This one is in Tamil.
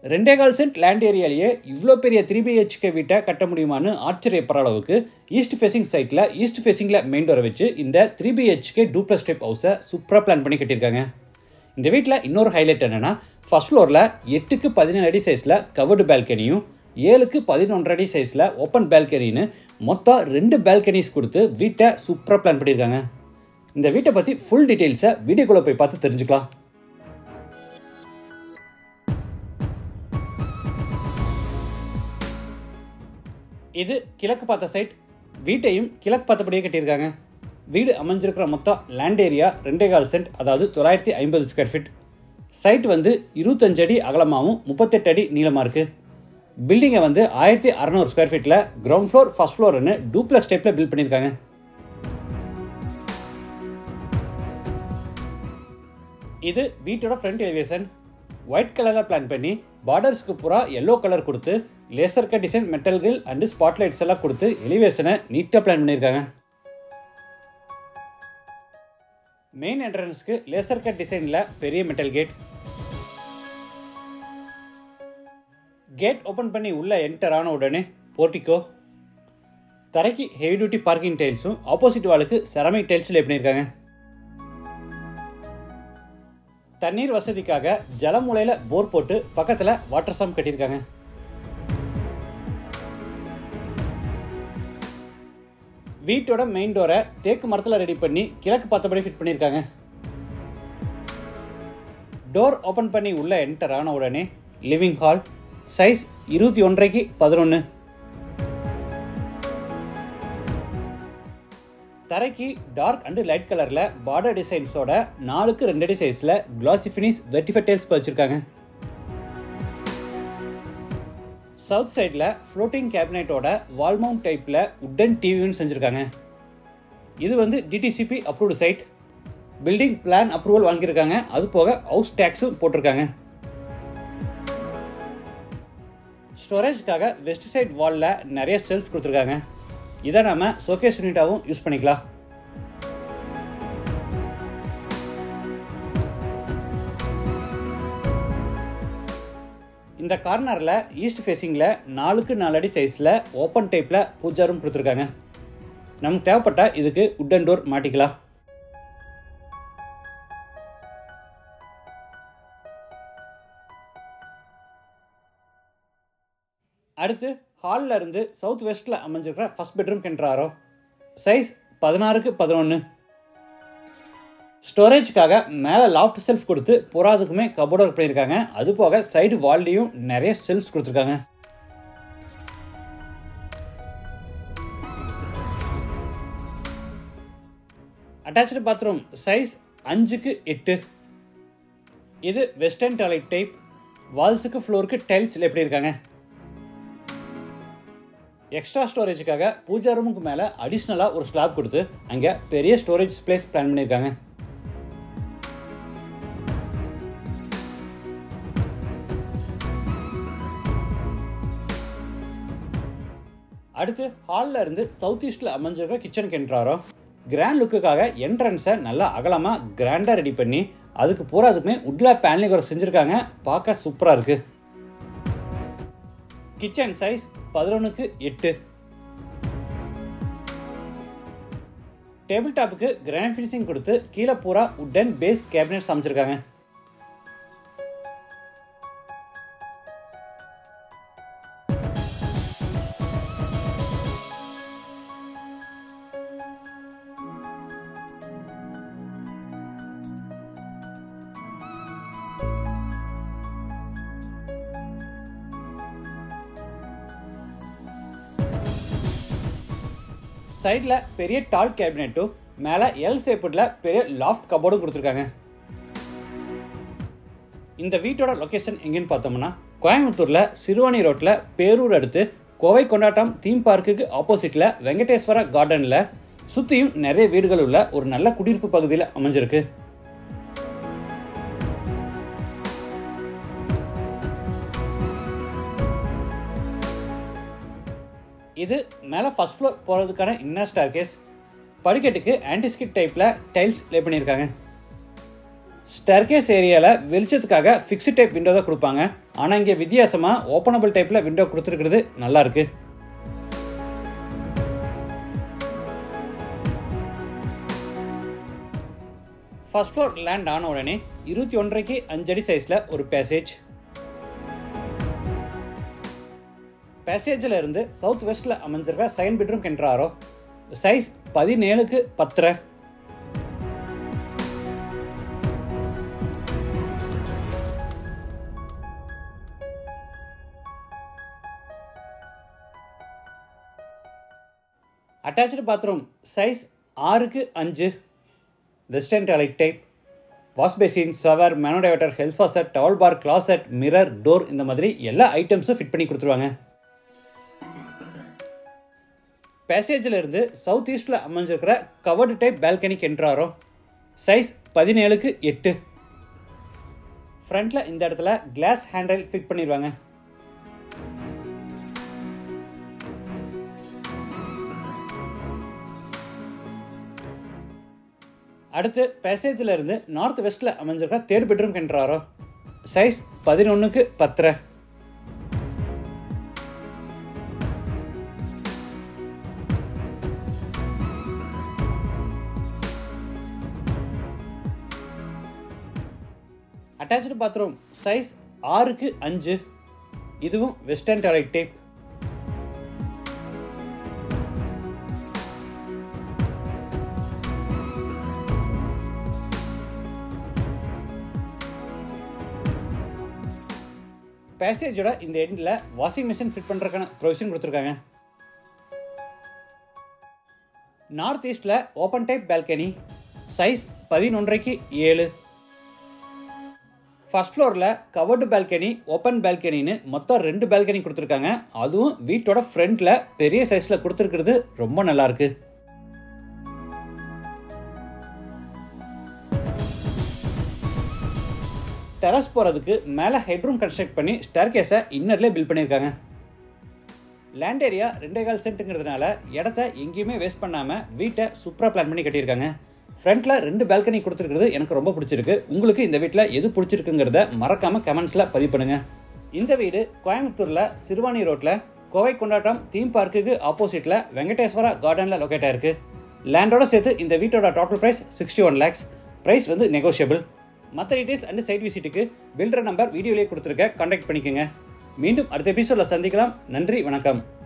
ரெண்டே கால் சென்ட் லேண்ட் ஏரியாலேயே இவ்வளோ பெரிய த்ரீ பிஹெச்கே வீட்டை கட்ட முடியுமான்னு ஆச்சரியப்படுற அளவுக்கு ஈஸ்ட் ஃபேசிங் சைட்டில் ஈஸ்ட் ஃபேசிங்கில் மெயின் டோரை வச்சு இந்த த்ரீ பிஹெச்கே டூப்ளஸ் ஸ்டெப் ஹவுஸை சூப்பராக பிளான் பண்ணி கட்டியிருக்காங்க இந்த வீட்டில் இன்னொரு ஹைலைட் என்னென்னா ஃபர்ஸ்ட் ஃப்ளோரில் எட்டுக்கு பதினேழு அடி சைஸில் கவர்டு பால்கனியும் ஏழுக்கு பதினொன்றரை அடி சைஸில் ஓப்பன் பால்கனின்னு மொத்தம் ரெண்டு பால்கனிஸ் கொடுத்து வீட்டை சூப்பராக பிளான் பண்ணியிருக்காங்க இந்த வீட்டை பற்றி ஃபுல் டீட்டெயில்ஸை வீடியோக்குள்ளே போய் பார்த்து தெரிஞ்சுக்கலாம் இது கிழக்கு பார்த்த சைட் வீட்டையும் கிழக்கு பார்த்தபடியே கட்டியிருக்காங்க வீடு அமைஞ்சிருக்கிற மொத்தம் லேண்ட் ஏரியா ரெண்டே கால் சென்ட் அதாவது தொள்ளாயிரத்தி ஐம்பது ஸ்கொயர் ஃபீட் சைட் வந்து இருபத்தஞ்சு அடி அகலமாகவும் முப்பத்தெட்டு அடி நீளமாக இருக்குது பில்டிங்கை வந்து ஆயிரத்தி அறநூறு ஸ்கொயர் ஃபீட்டில் கிரவுண்ட் ஃப்ளோர் ஃபர்ஸ்ட் ஃப்ளோர்னு டூப்ளக்ஸ் டைப்பில் பில்ட் பண்ணியிருக்காங்க இது வீட்டோட ஃப்ரண்ட் எலிவேஷன் ஒயிட் கலரில் பிளான் பண்ணி பார்டர்ஸ்க்கு பூரா எல்லோ கலர் கொடுத்து லேசர் கட் டிசைன் மெட்டல்கள் அண்டு ஸ்பாட்லைட்ஸ் எல்லாம் கொடுத்து எலிவேஷனை நீட்டாக பிளான் பண்ணியிருக்காங்க மெயின் என்ட்ரன்ஸ்க்கு லேசர் கட் டிசைனில் பெரிய மெட்டல் கேட் கேட் ஓப்பன் பண்ணி உள்ளே என்டர் ஆன உடனே போர்ட்டிக்கோ தரைக்கு ஹெவி டியூட்டி பார்க்கிங் டைல்ஸும் ஆப்போசிட் வாலுக்கு செரமிக் டைல்ஸில் பண்ணியிருக்காங்க தண்ணீர் வசதிக்காக ஜலமுலையில் போர் போட்டு பக்கத்தில் வாட்டர் சாம் கட்டியிருக்காங்க வீட்டோட மெயின் டோரை தேக்கு மரத்தில் ரெடி பண்ணி கிழக்கு பார்த்தபடி ஃபிட் பண்ணியிருக்காங்க டோர் ஓப்பன் பண்ணி உள்ளே என்டர் ஆன உடனே லிவிங் ஹால் சைஸ் இருபத்தி ஒன்றைக்கு பதினொன்று தரைக்கு டார்க் அண்டு லைட் கலரில் பார்டர் டிசைன்ஸோட நாலுக்கு ரெண்டு அடி சைஸில் கிளாசி ஃபினிஷ் வெர்டிஃபை டைல்ஸ் வச்சுருக்காங்க சவுத் சைடில் ஃப்ளோட்டிங் கேபினெட்டோட வால் மவுண்ட் டைப்பில் உட்டன் டிவியும் செஞ்சுருக்காங்க இது வந்து DTCP approved site building plan approval வாங்கியிருக்காங்க அது போக ஹவுஸ் டேக்ஸும் போட்டிருக்காங்க ஸ்டோரேஜ்க்காக வெஸ்ட் சைட் வாலில் நிறைய செல்ஃப் கொடுத்துருக்காங்க இதை நம்ம ஷோகேஸ் யூனிட்டாகவும் யூஸ் பண்ணிக்கலாம் இந்த கார்னரில் ஈஸ்ட் ஃபேஸிங்கில் நாலுக்கு நாலு அடி சைஸில் ஓப்பன் டைப்பில் பூஜா ரூம் கொடுத்துருக்காங்க நமக்கு தேவைப்பட்ட இதுக்கு உட்டன் டோர் மாட்டிக்கலாம் அடுத்து ஹாலில் இருந்து சவுத் வெஸ்ட்டில் அமைஞ்சிருக்கிற ஃபஸ்ட் பெட்ரூம் கென்றாரோ சைஸ் பதினாறுக்கு பதினொன்று ஸ்டோரேஜ்க்காக மேலே லாஃப்ட் செல்ஃப் கொடுத்து புறாதுக்குமே கபோர்டு ஒர்க் பண்ணியிருக்காங்க அது போக சைடு வால்லையும் நிறைய செல்ஃப்ஸ் கொடுத்துருக்காங்க அட்டாச்சு பாத்ரூம் சைஸ் அஞ்சுக்கு எட்டு இது வெஸ்டர்ன் டாய்லெட் டைப் வால்ஸுக்கு ஃப்ளோருக்கு டைல்ஸ் எப்படி இருக்காங்க எக்ஸ்ட்ரா ஸ்டோரேஜுக்காக பூஜா ரூமுக்கு மேலே அடிஷ்னலாக ஒரு ஸ்லாப் கொடுத்து அங்கே பெரிய ஸ்டோரேஜ் பிளேஸ் பிளான் பண்ணியிருக்காங்க அடுத்து ஹாலில் இருந்து சவுத் ஈஸ்டில் அமைஞ்சிருக்கிற கிச்சன் கென்றாரோ கிராண்ட் லுக்குக்காக என்ட்ரன்ஸை நல்லா அகலமாக கிராண்டாக ரெடி பண்ணி அதுக்கு பூராதுக்குமே உட்லா பேனலிங் ஒரு செஞ்சுருக்காங்க பார்க்க சூப்பராக இருக்குது கிச்சன் சைஸ் பதினொன்றுக்கு எட்டு டேபிள் டாப்புக்கு கிராண்ட் ஃபினிஷிங் கொடுத்து கீழே பூரா உட்டன் பேஸ் கேபினெட்ஸ் அமைச்சிருக்காங்க சைடில் பெரிய டால் கேபினெட்டும் மேலே எல் சேப்பில் பெரிய லாஃப்ட் கபோர்டும் கொடுத்துருக்காங்க இந்த வீட்டோட லொக்கேஷன் எங்கேன்னு பார்த்தோம்னா கோயம்புத்தூரில் சிறுவாணி ரோட்டில் பேரூர் அடுத்து கோவை கொண்டாட்டம் தீம் பார்க்குக்கு ஆப்போசிட்டில் வெங்கடேஸ்வரா கார்டனில் சுற்றியும் நிறைய வீடுகள் உள்ள ஒரு நல்ல குடியிருப்பு பகுதியில் அமைஞ்சிருக்கு இது மேலே ஃபர்ஸ்ட் ஃப்ளோர் போகிறதுக்கான இன்னர் ஸ்டார் கேஸ் படிக்கட்டுக்கு ஆன்டிஸ்கிட் டைப்பில் டைல்ஸ் லே பண்ணியிருக்காங்க ஸ்டர்கேஸ் ஏரியாவில் வெளிச்சத்துக்காக ஃபிக்ஸ்டு டைப் விண்டோ தான் கொடுப்பாங்க ஆனால் இங்கே வித்தியாசமாக ஓப்பனபிள் டைப்பில் விண்டோ கொடுத்துருக்கிறது நல்லா இருக்கு ஃபர்ஸ்ட் ஃப்ளோர் லேண்ட் ஆன உடனே இருபத்தி ஒன்றரைக்கு அஞ்சடி சைஸில் ஒரு பேசேஜ் பேசேஜில் இருந்து சவுத் வெஸ்ட்டில் அமைஞ்சிருக்க செகண்ட் பெட்ரூம் கென்றாரோ சைஸ் பதினேழுக்கு பத்தரை அட்டாச்சு பாத்ரூம் சைஸ் ஆறுக்கு அஞ்சு western toilet type wash basin shower மேனோடைவேட்டர் health faucet towel bar closet mirror door இந்த மாதிரி எல்லா ஐட்டம்ஸும் ஃபிட் பண்ணி கொடுத்துருவாங்க பேசேஜில் இருந்து சவுத் ஈஸ்டில் அமைஞ்சிருக்கிற கவர்டு டைப் பால்கனிக்கு என்ட்ராரோ சைஸ் பதினேழுக்கு எட்டு ஃப்ரண்ட்டில் இந்த இடத்துல கிளாஸ் ஹேண்டில் ஃபிட் பண்ணிடுவாங்க அடுத்து பேசேஜில் இருந்து நார்த் வெஸ்ட்டில் அமைஞ்சிருக்க தேர்ட் பெட்ரூம் கென்றாரோ சைஸ் பதினொன்றுக்கு பத்தரை அட்டாச்சு பாத்ரூம் சைஸ் ஆறுக்கு அஞ்சு இதுவும் வெஸ்டர்ன் டாய்லெட் டைப் பேசேஜோட இந்த எண்டில் வாஷிங் மிஷின் ஃபிட் பண்ணுறதுக்கான ப்ரொவிஷன் கொடுத்துருக்காங்க நார்த் ஈஸ்டில் ஓப்பன் டைப் பால்கனி சைஸ் பதினொன்றைக்கு ஏழு ஃபர்ஸ்ட் ஃப்ளோரில் கவர்டு பால்கனி ஓப்பன் பால்கனின்னு மொத்தம் ரெண்டு பால்கனி கொடுத்துருக்காங்க அதுவும் வீட்டோட ஃப்ரண்ட்டில் பெரிய சைஸில் கொடுத்துருக்கிறது ரொம்ப நல்லாயிருக்கு டெரஸ் போகிறதுக்கு மேலே ஹெட்ரூம் கன்ஸ்ட்ரக்ட் பண்ணி ஸ்டேர் கேஸை இன்னர்லேயே பில்ட் பண்ணியிருக்காங்க லேண்ட் ஏரியா ரெண்டே கால் சென்ட்டுங்கிறதுனால இடத்த எங்கேயுமே வேஸ்ட் பண்ணாமல் வீட்டை சூப்பராக பிளான் பண்ணி கட்டியிருக்காங்க ஃப்ரண்ட்டில் ரெண்டு பால்கனி கொடுத்துருக்கிறது எனக்கு ரொம்ப பிடிச்சிருக்கு உங்களுக்கு இந்த வீட்டில் எது பிடிச்சிருக்குங்கிறத மறக்காமல் கமெண்ட்ஸில் பதிவு பண்ணுங்கள் இந்த வீடு கோயம்புத்தூரில் சிறுவாணி ரோட்டில் கோவை கொண்டாட்டம் தீம் பார்க்குக்கு ஆப்போசிட்டில் வெங்கடேஸ்வரா கார்டனில் லொக்கேட் ஆயிருக்கு லேண்டோட சேர்த்து இந்த வீட்டோட total price sixty one lakhs price வந்து நெகோஷியபிள் மற்ற டீட்டெயில்ஸ் அண்ட் சைட் விசிட்டுக்கு பில்டர் நம்பர் வீடியோலேயே கொடுத்துருக்க கான்டாக்ட் பண்ணிக்கோங்க மீண்டும் அடுத்த எபிசோடில் சந்திக்கலாம் நன்றி வணக்கம்